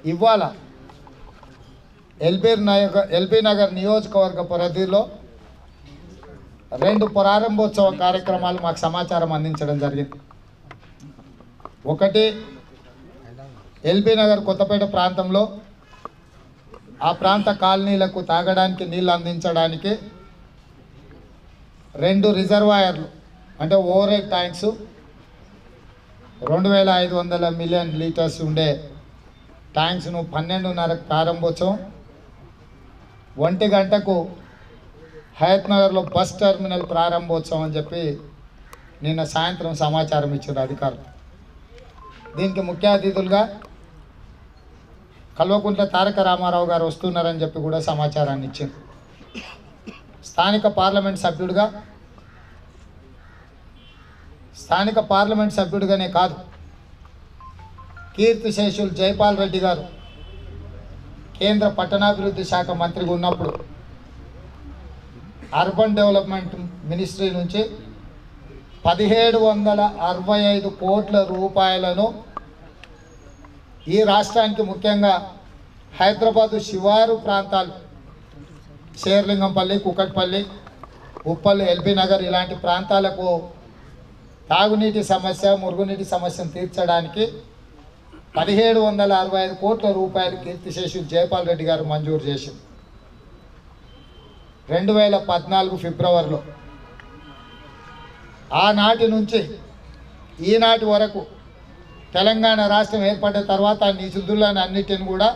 ఇవాళ LB Nagar LB Nagar నియోజకవర్గ పరిధిలో రెండు ప్రారంభోత్సవ కార్యక్రమాలు మాకు సమాచారం అందించడం జరిగింది ఒకటి ఎల్బీ నగర్ కొత్తపేట ప్రాంతంలో ఆ ప్రాంత కాలనీలకు తాగడానికి నీళ్ళు అందించడానికి రెండు రిజర్వాయర్లు అంటే ఓవరేజ్ ట్యాంక్స్ రెండు వేల ఐదు వందల మిలియన్ లీటర్స్ ఉండే ట్యాంక్స్ను పన్నెండున్నరకు ప్రారంభోత్సవం ఒంటి గంటకు హయత్ నగర్లో బస్ టెర్మినల్ ప్రారంభోత్సవం అని చెప్పి నిన్న సాయంత్రం సమాచారం ఇచ్చారు అధికారులు దీనికి ముఖ్య అతిథులుగా కల్వకుంట్ల తారక రామారావు గారు వస్తున్నారని చెప్పి కూడా సమాచారాన్ని ఇచ్చింది స్థానిక పార్లమెంట్ సభ్యుడిగా స్థానిక పార్లమెంట్ సభ్యుడిగానే కాదు కీర్తిశేషులు జైపాల్ రెడ్డి గారు కేంద్ర పట్టణాభివృద్ధి శాఖ మంత్రిగా ఉన్నప్పుడు అర్బన్ డెవలప్మెంట్ మినిస్ట్రీ నుంచి పదిహేడు వందల అరవై ఐదు కోట్ల రూపాయలను ఈ రాష్ట్రానికి ముఖ్యంగా హైదరాబాదు శివారు ప్రాంతాలు శేర్లింగంపల్లి కుకట్పల్లి ఉప్పల్ ఎల్బీ నగర్ ఇలాంటి ప్రాంతాలకు తాగునీటి సమస్య మురుగునీటి సమస్యను తీర్చడానికి పదిహేడు వందల అరవై ఐదు కోట్ల రూపాయలు కీర్తిశేషులు జయపాల్ రెడ్డి గారు మంజూరు చేసింది రెండు వేల పద్నాలుగు ఫిబ్రవరిలో ఆనాటి నుంచి ఈనాటి వరకు తెలంగాణ రాష్ట్రం ఏర్పడిన తర్వాత ఆ నిధులను అన్నిటిని కూడా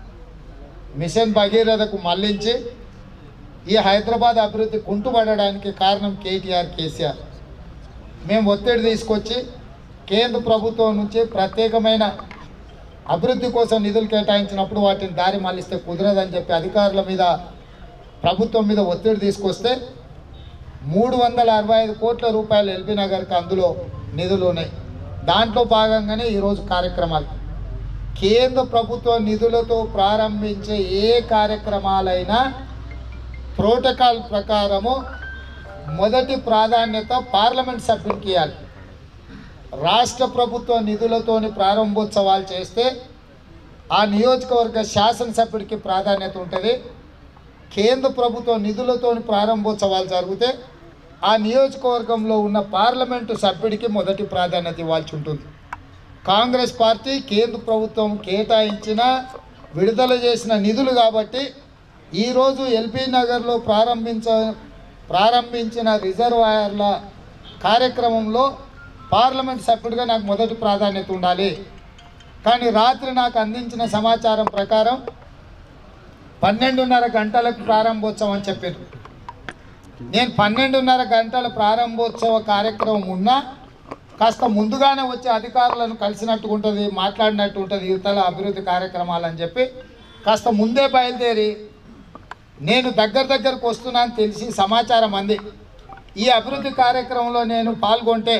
మిషన్ భగీరథకు మళ్లించి ఈ హైదరాబాద్ అభివృద్ధి కుంటుపడడానికి కారణం కేటీఆర్ కేసీఆర్ మేము ఒత్తిడి తీసుకొచ్చి కేంద్ర ప్రభుత్వం నుంచి ప్రత్యేకమైన అభివృద్ధి కోసం నిధులు కేటాయించినప్పుడు వాటిని దారి మళ్ళిస్తే కుదరదని చెప్పి అధికారుల మీద ప్రభుత్వం మీద ఒత్తిడి తీసుకొస్తే మూడు వందల అరవై ఐదు కోట్ల రూపాయలు ఎల్బీ నగర్కి అందులో నిధులు ఉన్నాయి దాంట్లో భాగంగానే ఈరోజు కార్యక్రమాలు కేంద్ర ప్రభుత్వ నిధులతో ప్రారంభించే ఏ కార్యక్రమాలైనా ప్రోటోకాల్ ప్రకారము మొదటి ప్రాధాన్యత పార్లమెంట్ సభ్యునికి ఇవ్వాలి రాష్ట్ర ప్రభుత్వ నిధులతోని ప్రారంభోత్సవాలు చేస్తే ఆ నియోజకవర్గ శాసనసభ్యుడికి ప్రాధాన్యత ఉంటుంది కేంద్ర ప్రభుత్వ నిధులతోని ప్రారంభోత్సవాలు జరిగితే ఆ నియోజకవర్గంలో ఉన్న పార్లమెంటు సభ్యుడికి మొదటి ప్రాధాన్యత ఇవ్వాల్సి ఉంటుంది కాంగ్రెస్ పార్టీ కేంద్ర ప్రభుత్వం కేటాయించిన విడుదల చేసిన నిధులు కాబట్టి ఈరోజు ఎల్బీ నగర్లో ప్రారంభించ ప్రారంభించిన రిజర్వాయర్ల కార్యక్రమంలో పార్లమెంట్ సభ్యుడిగా నాకు మొదటి ప్రాధాన్యత ఉండాలి కానీ రాత్రి నాకు అందించిన సమాచారం ప్రకారం పన్నెండున్నర గంటలకు ప్రారంభోత్సవం అని చెప్పారు నేను పన్నెండున్నర గంటల ప్రారంభోత్సవ కార్యక్రమం ఉన్నా కాస్త ముందుగానే వచ్చి అధికారులను కలిసినట్టు ఉంటుంది మాట్లాడినట్టు ఉంటుంది యువతల అభివృద్ధి కార్యక్రమాలు అని చెప్పి కాస్త ముందే బయలుదేరి నేను దగ్గర దగ్గరకు వస్తున్నాను తెలిసి సమాచారం అంది ఈ అభివృద్ధి కార్యక్రమంలో నేను పాల్గొంటే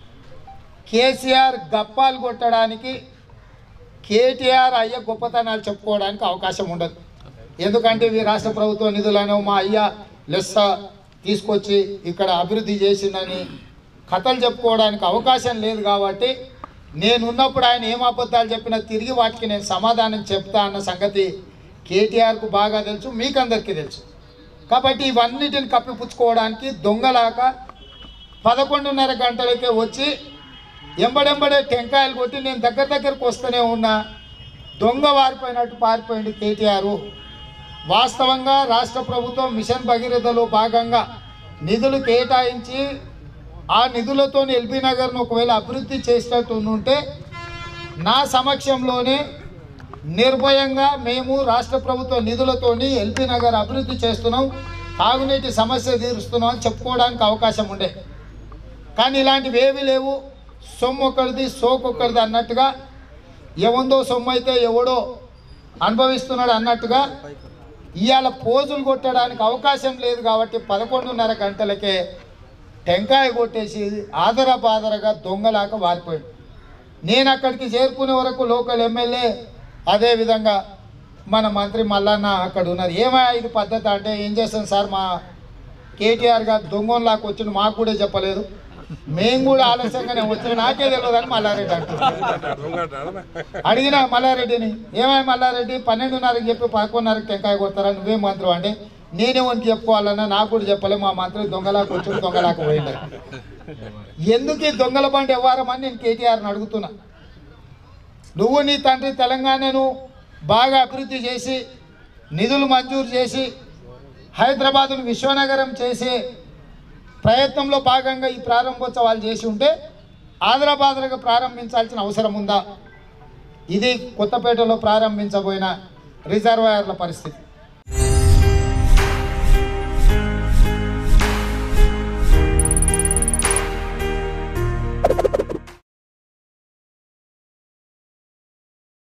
కేసీఆర్ గప్పాలు కొట్టడానికి కేటీఆర్ అయ్య గొప్పతనాలు చెప్పుకోవడానికి అవకాశం ఉండదు ఎందుకంటే ఇవి రాష్ట్ర ప్రభుత్వ నిధులను మా అయ్య లెస్స తీసుకొచ్చి ఇక్కడ అభివృద్ధి చేసిందని కథలు చెప్పుకోవడానికి అవకాశం లేదు కాబట్టి నేనున్నప్పుడు ఆయన ఏం అబద్ధాలు చెప్పినా తిరిగి వాటికి నేను సమాధానం చెప్తా అన్న సంగతి కేటీఆర్కు బాగా తెలుసు మీకందరికీ తెలుసు కాబట్టి ఇవన్నిటిని కప్పిపుచ్చుకోవడానికి దొంగలాక పదకొండున్నర గంటలకే వచ్చి ఎంబడెంబడే టెంకాయలు కొట్టి నేను దగ్గర దగ్గరకు వస్తూనే ఉన్నా దొంగ వారిపోయినట్టు పారిపోయింది కేటీఆర్ వాస్తవంగా రాష్ట్ర ప్రభుత్వం మిషన్ భగీరథలో భాగంగా నిధులు కేటాయించి ఆ నిధులతో ఎల్బీ నగర్ను ఒకవేళ అభివృద్ధి చేసినట్టు ఉంటే నా సమక్షంలోనే నిర్భయంగా మేము రాష్ట్ర ప్రభుత్వ నిధులతోని ఎల్బీ నగర్ అభివృద్ధి చేస్తున్నాం తాగునీటి సమస్య తీరుస్తున్నాం అని చెప్పుకోవడానికి అవకాశం ఉండే కానీ ఇలాంటివి ఏవి లేవు సొమ్ము ఒకరిది సోకు ఒకరిది అన్నట్టుగా ఎవందో సొమ్ము అయితే ఎవడో అనుభవిస్తున్నాడు అన్నట్టుగా ఇవాళ పోజులు కొట్టడానికి అవకాశం లేదు కాబట్టి పదకొండున్నర గంటలకే టెంకాయ కొట్టేసి ఆదర బాదరగా దొంగలాగా వారిపోయాడు నేను అక్కడికి చేరుకునే వరకు లోకల్ ఎమ్మెల్యే అదేవిధంగా మన మంత్రి మల్లన్న అక్కడ ఉన్నారు ఏమయ్యా ఇది పద్ధతి అంటే ఏం చేస్తాం సార్ మా కేటీఆర్ గారు దొంగలాగా వచ్చిండు మాకు కూడా చెప్పలేదు మేము కూడా ఆలస్యంగానే వచ్చిన నాకే తెలియదు అని మల్లారెడ్డి అంటున్నాడు అడిగిన మల్లారెడ్డిని ఏమై మల్లారెడ్డి పన్నెండున్నరకి చెప్పి పదకొండున్నరకి టెంకాయ కొడతారా నువ్వే మంత్రం అంటే నేనే వంటి చెప్పుకోవాలన్నా నాకు కూడా చెప్పలే మా మంత్రి దొంగలాకు వచ్చి దొంగలాకు పోయింది ఎందుకు ఈ దొంగల బండి ఎవ్వారమని నేను కేటీఆర్ని అడుగుతున్నా నువ్వు నీ తండ్రి తెలంగాణను బాగా అభివృద్ధి చేసి నిధులు మంజూరు చేసి హైదరాబాదును విశ్వనగరం చేసే ప్రయత్నంలో భాగంగా ఈ ప్రారంభోత్సవాలు చేసి ఉంటే ఆదరాబాదరగా ప్రారంభించాల్సిన అవసరం ఉందా ఇది కొత్తపేటలో ప్రారంభించబోయిన రిజర్వాయర్ల పరిస్థితి